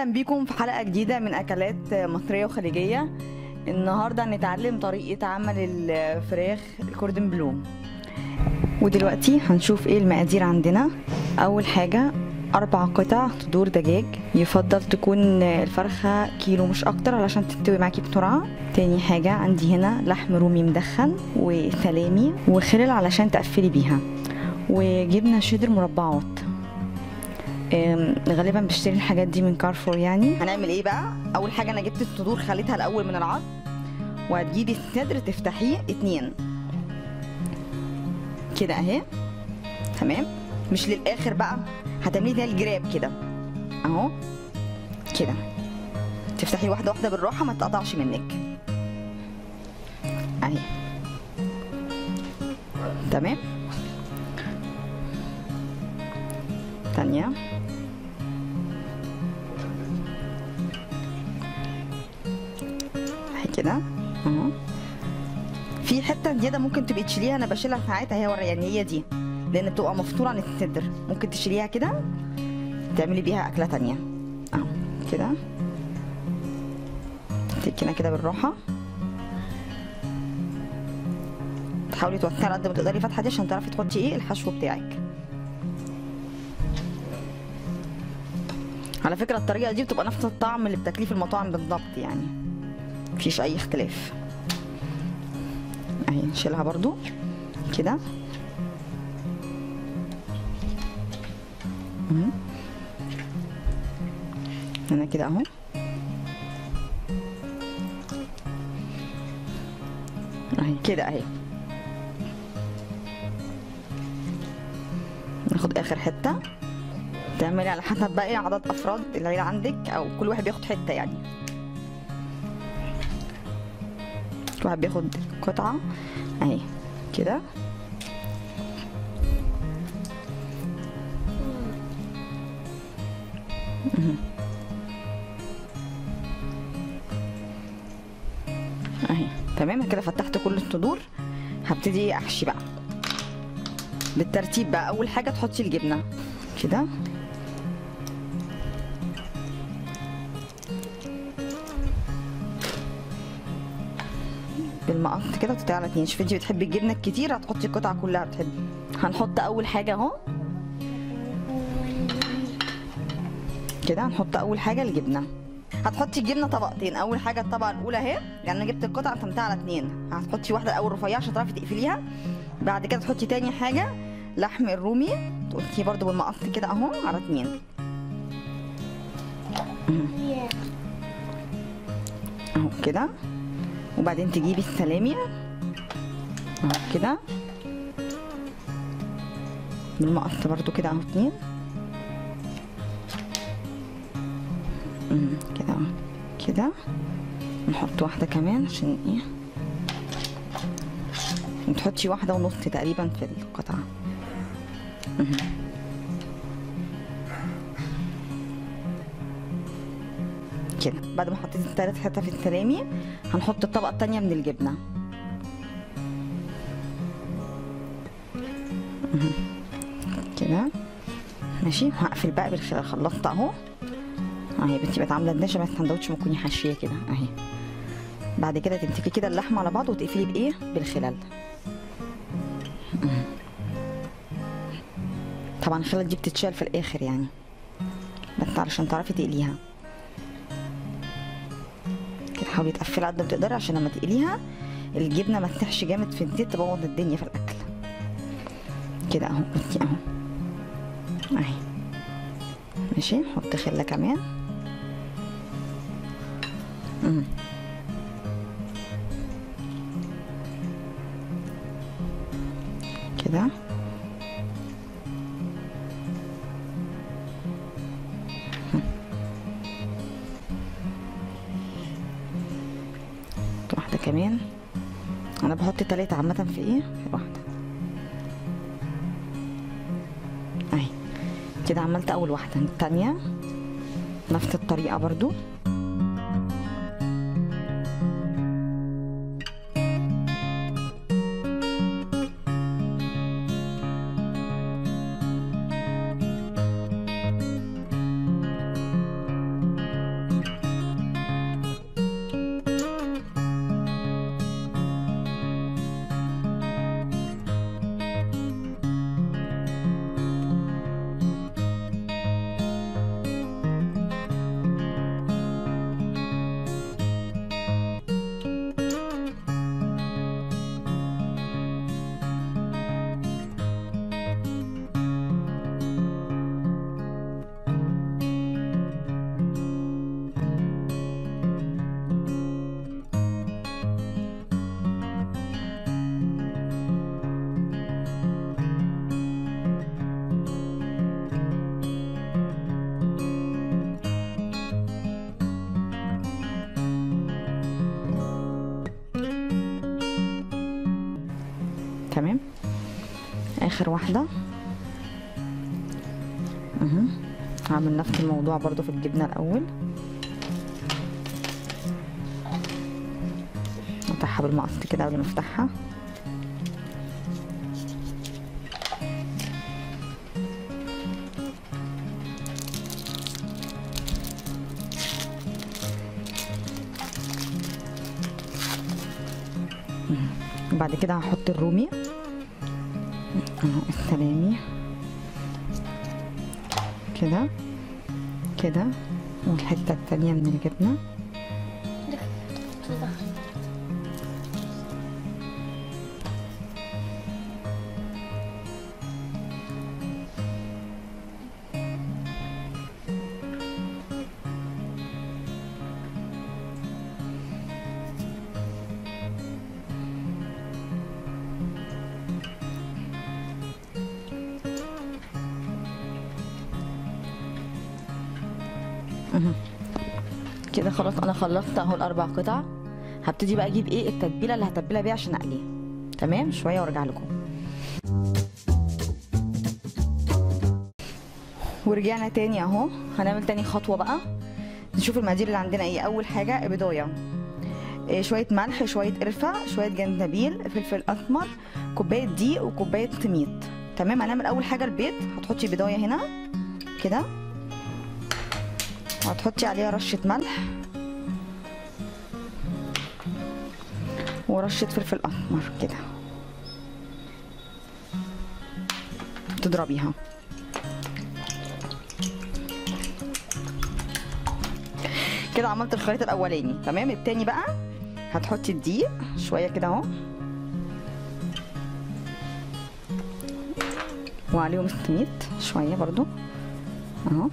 اهلا بيكم في حلقه جديده من اكلات مصريه وخليجيه النهارده هنتعلم طريقه عمل الفراخ الكوردن بلو ودلوقتي هنشوف ايه المقادير عندنا اول حاجه اربع قطع صدور دجاج يفضل تكون الفرخه كيلو مش اكتر علشان تستوي معاكي بسرعه تاني حاجه عندي هنا لحم رومي مدخن وسلامي وخلل علشان تقفلي بيها وجبنه شيدر مربعات غالبا بشتري الحاجات دي من كارفور يعني هنعمل ايه بقى اول حاجه انا جبت الصدور خليتها الاول من العظم وهتجيبي الصدر تفتحيه اتنين كده اهي تمام مش للاخر بقى هتعملي زي الجراب كده اهو كده تفتحي واحده واحده بالراحه ما تقطعش منك اهي تمام تانية اهي كده اهو في حته زياده ممكن تبقي تشيليها انا بشيلها ساعات اهي ورا يعني هي دي لان بتبقى مفطوره عن الصدر ممكن تشيليها كده تعملي بيها اكله تانية اهو كده تكينا كده بالراحه تحاولي توسعي على قد ما تقدري الفتحه دي عشان تعرفي تحطي ايه الحشو بتاعك على فكره الطريقه دي بتبقى نفس الطعم اللي بتاكليه في المطاعم بالظبط يعني مفيش اي اختلاف اهي نشيلها برضو كده هنا كده اهو اهي كده اهي ناخد اخر حته تعملي على حسب بقى ايه عدد افراد العيله عندك او كل واحد بياخد حته يعني كل واحد بياخد قطعه اهي كده اهي تمام كده فتحت كل الصدور هبتدي احشي بقى بالترتيب بقى اول حاجه تحطي الجبنه كده بالمقص كده وتقطعي على اتنين شوفي انتي بتحبي الجبنه الكتير هتحطي القطعه كلها بتحبي هنحط اول حاجه اهو كده هنحط اول حاجه الجبنه هتحطي الجبنه طبقتين اول حاجه الطبقه الاولى اهي يعني انا جبت القطعه قسمتها على اتنين هتحطي واحده الاول رفيعه عشان تعرفي تقفليها بعد كده تحطي تاني حاجه لحم الرومي تقولي برضو بالمقص كده اهو على اتنين اهو كده وبعدين تجيبي السلامي اهو كده بالمقص برضو كده اهو اتنين كده اهو كده نحط واحدة كمان عشان ايه وتحطي واحدة ونص تقريبا في القطعة كده بعد ما حطيت التلات حتة في السلامي هنحط الطبقة التانية من الجبنة كده ماشي هقفل بقى بالخلال خلصت اهو اهي بنتي بقت عامله ازاي شبه السندوتش ما تكوني حاشيه كده اهي بعد كده تمسكي كده اللحمه على بعض وتقفلي بايه بالخلال طبعا الخلال دي بتتشال في الاخر يعني بس علشان تعرفي تقليها كده حاولي تقفلي قد ما تقدري عشان لما تقليها الجبنه ما تسيحش جامد في الزيت تبوظ الدنيا في الاكل كده اهو بصي اهو اهي ماشي نحط خله كمان مم. كده واحدة كمان انا بحط تلاتة عامة في ايه في واحدة اهي كده عملت اول واحدة التانية نفس الطريقة برضو اخر واحده اهو هعمل نفس الموضوع برضو في الجبنه الاول افتحها بالمقص كده قبل ما افتحها بعد كده هحط الرومي اهو السلامي كده كده والحته التانية من الجبنه كده خلاص انا خلصت اهو الاربع قطع هبتدي بقى اجيب ايه التتبيله اللي هتبلها بيها عشان اقليها تمام شويه وارجع لكم ورجعنا تاني اهو هنعمل تاني خطوه بقى نشوف المقادير اللي عندنا ايه اول حاجه بضايه إيه شويه ملح شويه قرفه شويه جنزبيل فلفل اسمر كوبايه دقيق وكوبايه سميد تمام هنعمل اول حاجه البيض هتحطي بضايه هنا كده وهتحطي عليها رشة ملح ورشة فلفل أسمر كده تضربيها كده عملت الخليط الأولاني تمام التاني بقى هتحطي الدقيق شوية كده اهو وعليهم السميد شوية برضو اهو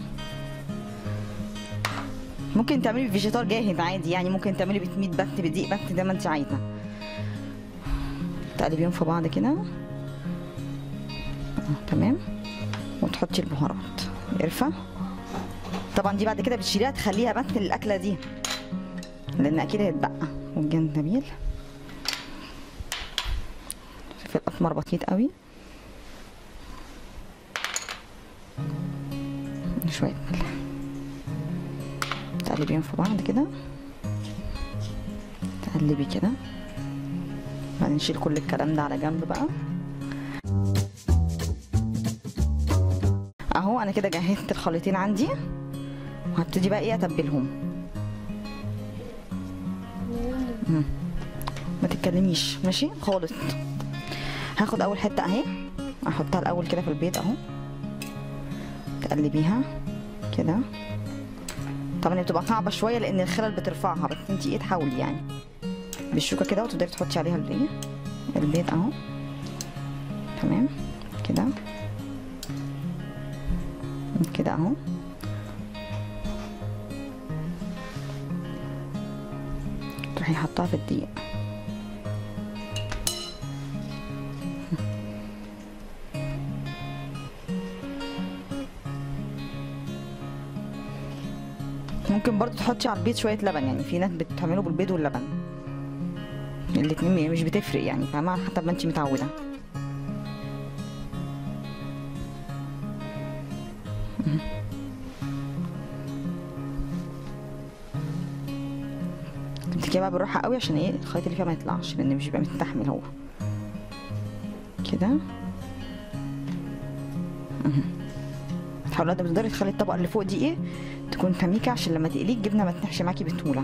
ممكن تعملي فيجيتار جاهز عادي يعني ممكن تعملي بتميت بس بدقيق بس زي ما انت عايزه تقلبيهم في بعض كده تمام وتحطي البهارات قرفه طبعا دي بعد كده بتشيليها تخليها بس للاكله دي لان اكيد هيتبقى والجنزبيل فلفل اسمر بسيط قوي شويه ملح تقلبيهم في بعض كده تقلبي كده بعدين نشيل كل الكلام ده على جنب بقى اهو انا كده جهزت الخليطين عندي وهبتدي بقى ايه اتبلهم مم. ما تتكلميش ماشي خالص هاخد اول حته اهي احطها الاول كده في البيض اهو تقلبيها كده طبعا هي بتبقى صعبه شويه لان الخلل بترفعها بس انت ايه تحاولي يعني بالشوكه كده وتقدري تحطي عليها الايه البيض اهو تمام كده كده اهو تروحي حطها في الدقيق ممكن برضو تحطي على البيض شويه لبن يعني في ناس بتعمله بالبيض واللبن الاتنين مش بتفرق يعني فاهمه حتى ما انت متعوده تمسكيها بقى بالراحه قوي عشان ايه الخيط اللي فيها ما يطلعش لان مش بيبقى مستحمل هو كده حاولي قد ما تقدري تخلي الطبقه اللي فوق دي ايه تكون سميكه عشان لما تقليه الجبنه ما تنحش معاكي بسهوله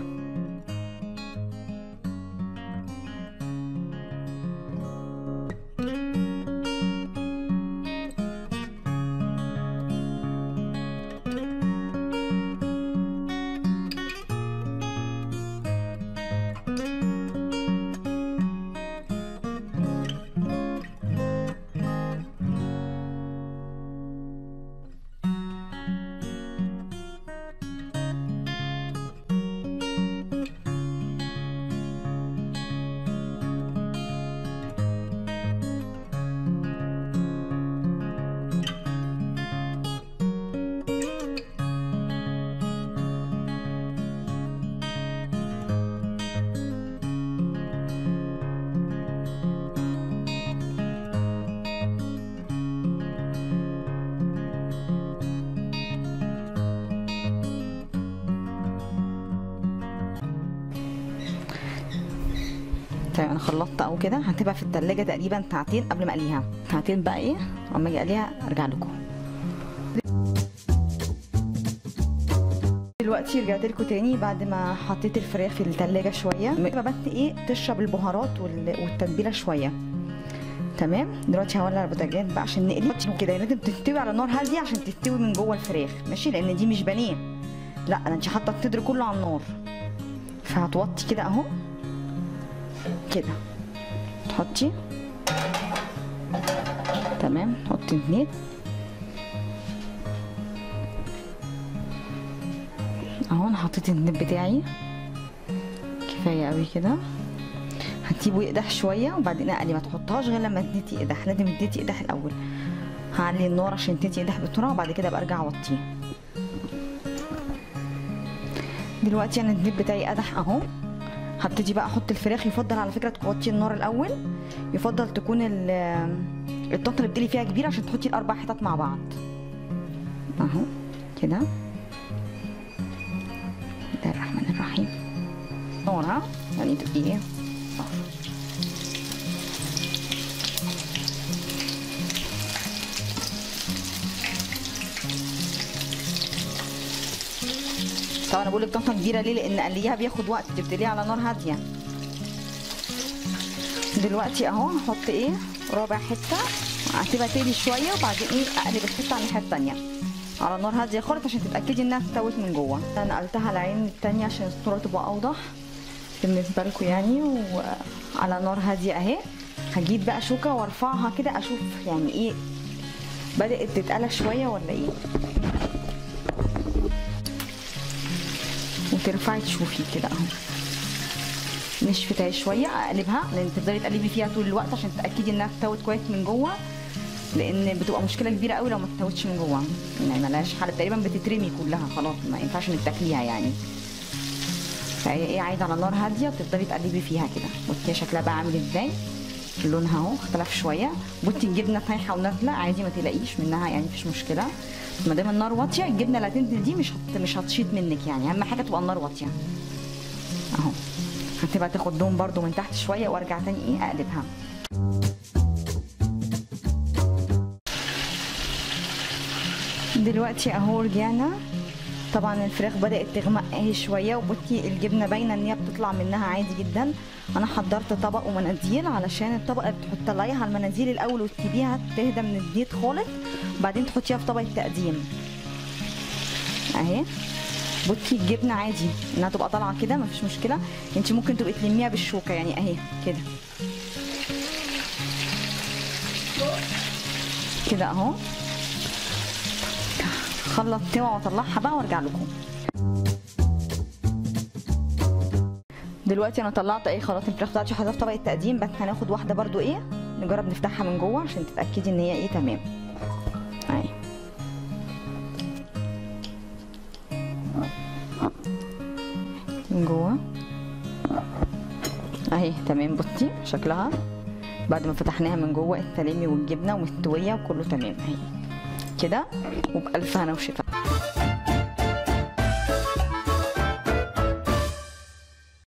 تمام انا خلطت او كده هتبقى في التلاجة تقريبا ساعتين قبل ما اقليها ساعتين بقى ايه اما اجي اقليها ارجع لكم دلوقتي رجعت لكم تاني بعد ما حطيت الفراخ في التلاجة شوية بس ايه تشرب البهارات وال- والتتبيلة شوية تمام دلوقتي هولع البوتاجاز بقى عشان نقلي كده لازم تستوي على نار هاديه عشان تستوي من جوه الفراخ ماشي لان دي مش بانيه لا انا انت حاطه الصدر كله على النار فهتوطي كده اهو كده تحطي تمام تحطي زيت اهو انا حطيت الزيت بتاعي كفايه قوي كده هتسيبه يقدح شويه وبعدين اقلي ما تحطهاش غير لما الزيت يقدح لازم الزيت يقدح الاول هعلي النار عشان الزيت يقدح بسرعه وبعد كده برجع اوطيه دلوقتي انا الزيت بتاعي قدح اهو هبتدي بقى احط الفراخ يفضل على فكره توطي النار الاول يفضل تكون ال- الطاسه اللي بتقلي فيها كبيره عشان تحطي الاربع حتت مع بعض اهو كده بسم الله الرحمن الرحيم نار ها يعني تبقي ايه طبعا انا بقول لك طاسه كبيره ليه لان قليها بياخد وقت تبتديها على نار هاديه دلوقتي اهو هحط ايه رابع حته هسيبها تغلي شويه وبعدين ايه اقلب الحته على الناحيه التانيه على نار هاديه خالص عشان تتاكدي انها استوت من جوه انا نقلتها على العين التانيه عشان الصوره تبقى اوضح بالنسبه لكم يعني وعلى نار هاديه اهي هجيب بقى شوكه وارفعها كده اشوف يعني ايه بدات تتقلى شويه ولا ايه وترفعي تشوفي كده اهو نشفتها شويه اقلبها لان تفضلي تقلبي فيها طول الوقت عشان تتاكدي انها استوت كويس من جوه لان بتبقى مشكله كبيره قوي لو ما استوتش من جوه يعني ملهاش حل تقريبا بتترمي كلها خلاص ما ينفعش انك تاكليها يعني فهي ايه عايزه على نار هاديه وتفضلي تقلبي فيها كده بصي شكلها بقى عامل ازاي لونها اهو اختلف شويه بصي الجبنه سايحه ونازله عادي ما تقلقيش منها يعني مفيش مشكله ما دام النار واطيه الجبنه اللي هتنزل دي مش هت... مش هتشيط منك يعني اهم حاجه تبقى النار واطيه اهو هتبقى تاخد لون برده من تحت شويه وارجع تاني ايه اقلبها دلوقتي اهو رجعنا طبعا الفراخ بدات تغمق اهي شويه وبصي الجبنه باينه ان هي بتطلع منها عادي جدا انا حضرت طبق ومناديل علشان الطبق اللي بتطلعيها على المناديل الاول وتسيبيها تهدى من الزيت خالص وبعدين تحطيها في طبق التقديم اهي بصي الجبنه عادي انها تبقى طالعه كده مفيش مشكله انت ممكن تبقي تلميها بالشوكه يعني اهي كده كده اهو خلص سوا واطلعها بقى وارجع لكم دلوقتي انا طلعت ايه خلاص الفراخ بتاعتي حطيتها في طبق التقديم بس هناخد واحده برضو ايه نجرب نفتحها من جوه عشان تتاكدي ان هي ايه تمام اهي من جوه اهي تمام بصي شكلها بعد ما فتحناها من جوه السلامي والجبنه ومستويه وكله تمام اهي كده وبألف هنا وشفا